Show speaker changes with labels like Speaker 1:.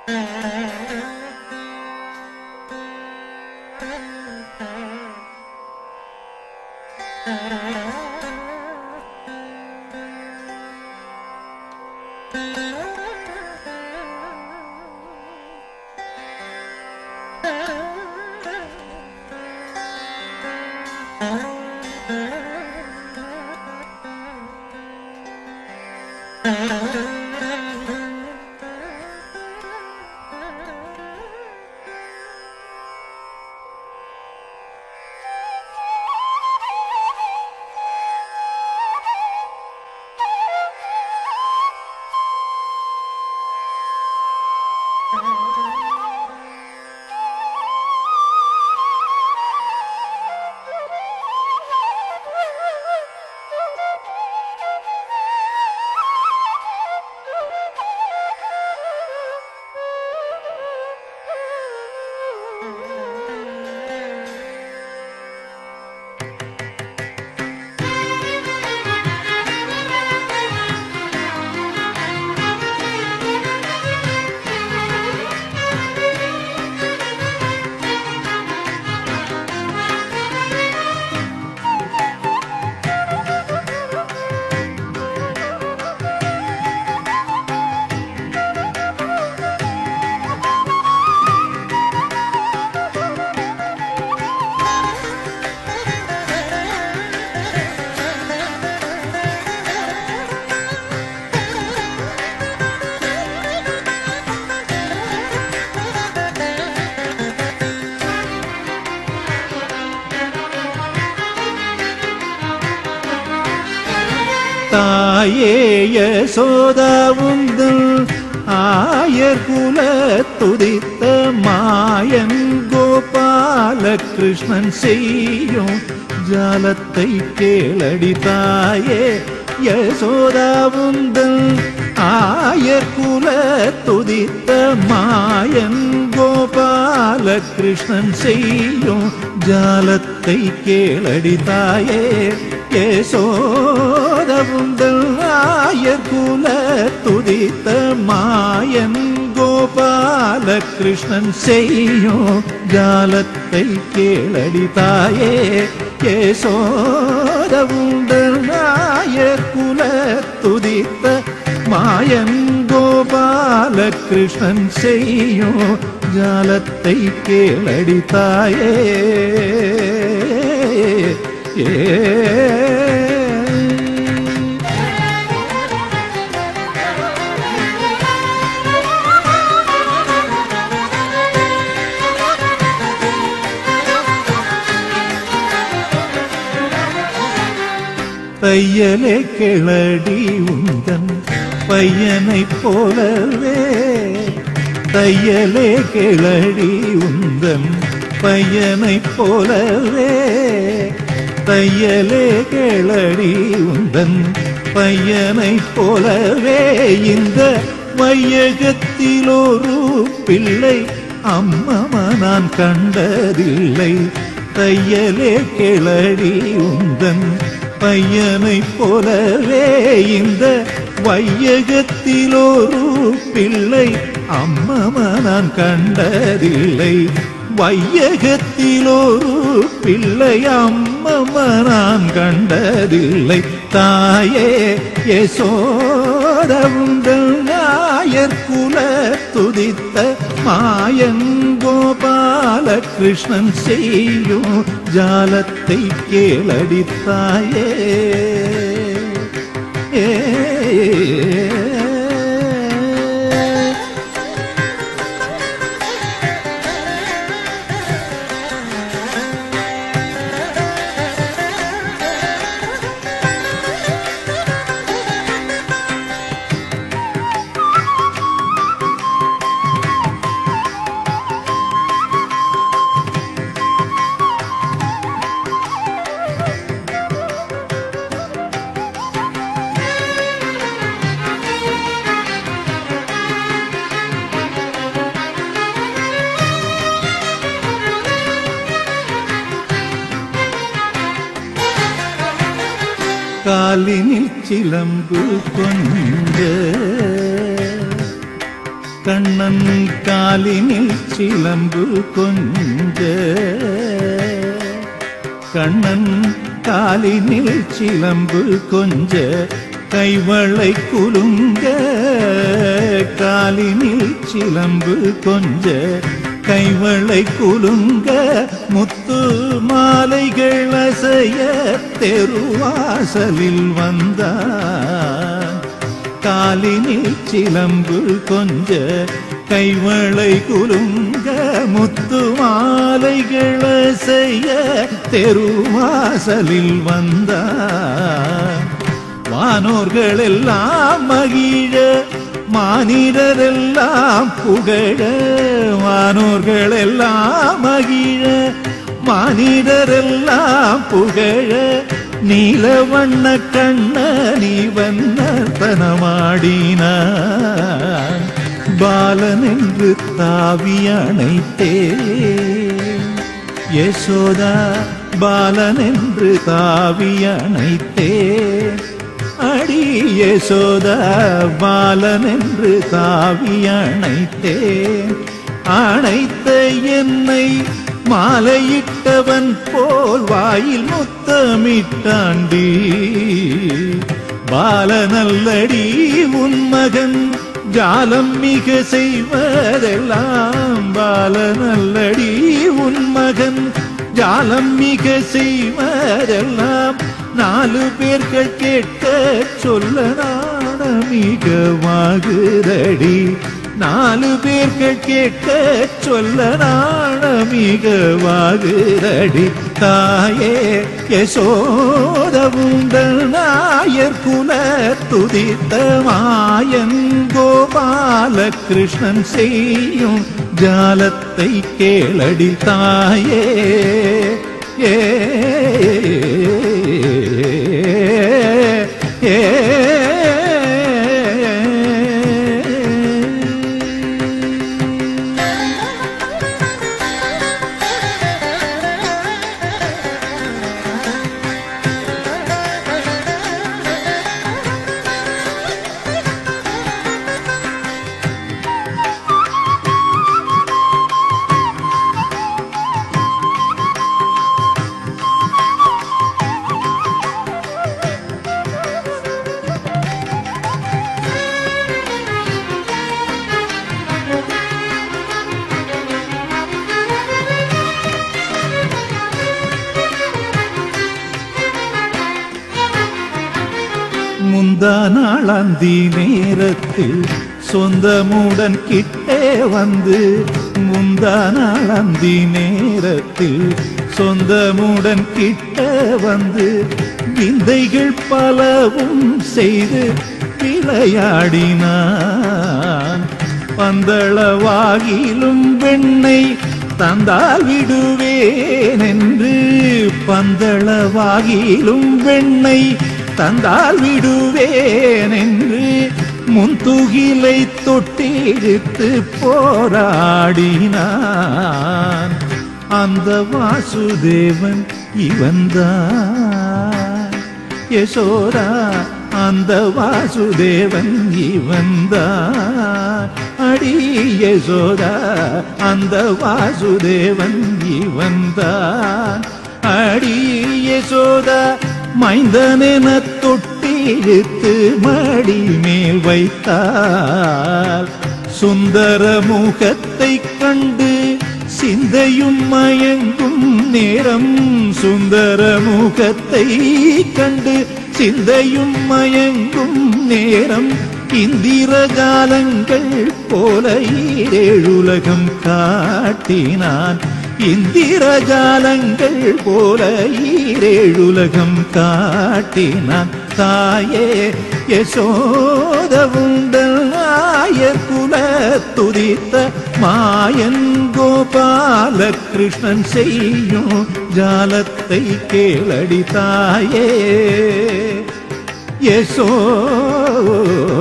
Speaker 1: தாயே யசோதாவுந்தல் ஆயர் குல துதித்த மாயன் கோபால கிருஷ்ணன் செய்யும் ஜாலத்தை கேளடி தாயே யசோதாவுந்தல் ஆயர் குல துதித்த மாயன் கோபால கிருஷ்ணன் செய்யும் ஜாலத்தை கேளடி தாயே யசோதவுந்தல் ஆயர் குல துதித்த மாயன் கோபால கிருஷ்ணன் செய்யும் ஜாலத்தை கேளடி தாயே யசோதவுந்தல் ஆயர் குல துதித்த மாயன் கோபால கிருஷ்ணன் செய்யும் ஜாலத்தை கேளடி தாயே ஏ தையலே கிளடி உந்தன் பையனைப் போலவே தையலே கிளடி உந்தன் பையனைப் போலவே தையலே கிளடி உந்தன் பையனைப் போலவே இந்த வையகத்தில் ஒரு பிள்ளை அம்மமா நான் கண்டதில்லை தையலே கிளடி உந்தன் பையனைப் போலவே இந்த வையகத்தில் ஒரு பிள்ளை அம்மமா நான் கண்டதில்லை வையகத்தில் ஒரு பிள்ளை அம்மம்மா நான் கண்டதில்லை தாயே யசோதவுங்கள் நாயர் குல துதித்த மாயன் கோபால கிருஷ்ணன் செய்யும் ஜாலத்தை கேளடித்தாயே ஏ காலினில் சிலம்பு கொண்ட கண்ணன் காலினில் சிலம்பு கொஞ்ச கண்ணன் காலினில் சிலம்பு கொஞ்ச கைவளை குலுங்க காலினில் சிலம்பு கொஞ்ச கைவளை குலுங்க முத்து மாலைகள் அசைய தெருவாசலில் வந்தான் காலினில் சிலம்பு கொஞ்ச கைவளை குலுங்க முத்து மாலைகள் செய்ய தெருவாசலில் வந்தார் வானோர்கள் எல்லாம் மகிழ மானிடரெல்லாம் புகழ வானோர்கள் எல்லாம் மகிழ மானிடரெல்லாம் புகழ நீல வண்ண கண்ண நீ வண்ணத்தனமாடினான் பாலன் என்று தாவி அணைத்தே யசோதா பாலன் என்று தாவி அணைத்தே அடி யசோதா பாலன் என்று தாவி அணைத்தே அணைத்த என்னை மாலையிட்டவன் போல் வாயில் முத்தமிட்டாண்டி பாலநல்லடி உன் மகன் ஜாலம் மிக செய்வதெல்லாம் பாலநல்லடி உன் மகன் ஜாலம் மிக செய்வதெல்லாம் நாலு பேர்கள் கேட்க சொல்ல நாடமிக வாகுதடி நாலு பேர்கள் கேட்க சொல்ல நாடமிக வாகுதடி தாயே யசோதவுண்டல் நாயர் குல துதித்த மாயன் கோபால கிருஷ்ணன் செய்யும் ஜாலத்தை கேளடி தாயே ஏ ஏ முந்தா நாளாந்தி நேரத்தில் சொந்தமுடன் கிட்டே வந்து முந்தா நாளாந்தி நேரத்தில் சொந்தமுடன் கிட்ட வந்து விந்தைகள் பலவும் செய்து விளையாடினான் பந்தளவாகிலும் வெண்ணை தந்தால் விடுவேன் என்று பந்தளவாகிலும் வெண்ணை தந்தால் விடுவேன் என்று முன்துகிலை தொட்டிழுத்து போராடினான் அந்த வாசுதேவன் இவன்தான் யசோதா அந்த வாசுதேவன் இவன்தான் அடி யசோதா அந்த வாசுதேவன் இவன்தான் அடி யசோதா மைந்தனென தொட்டிழுத்து மடி மேல் வைத்தார் சுந்தர முகத்தை கண்டு சிந்தையும் மயங்கும் நேரம் சுந்தர முகத்தை கண்டு சிந்தையும் மயங்கும் நேரம் இந்திர ஜாலங்கள் போல ஈரேழுலகம் காட்டினான் இந்திர ஜாலங்கள் போல ஈரேழுலகம் காட்டினான் தாயே யசோதவுண்டல் நாயர் குல துதித்த மாயன் கோபால கிருஷ்ணன் செய்யும் ஜாலத்தை கேளடி தாயே யசோ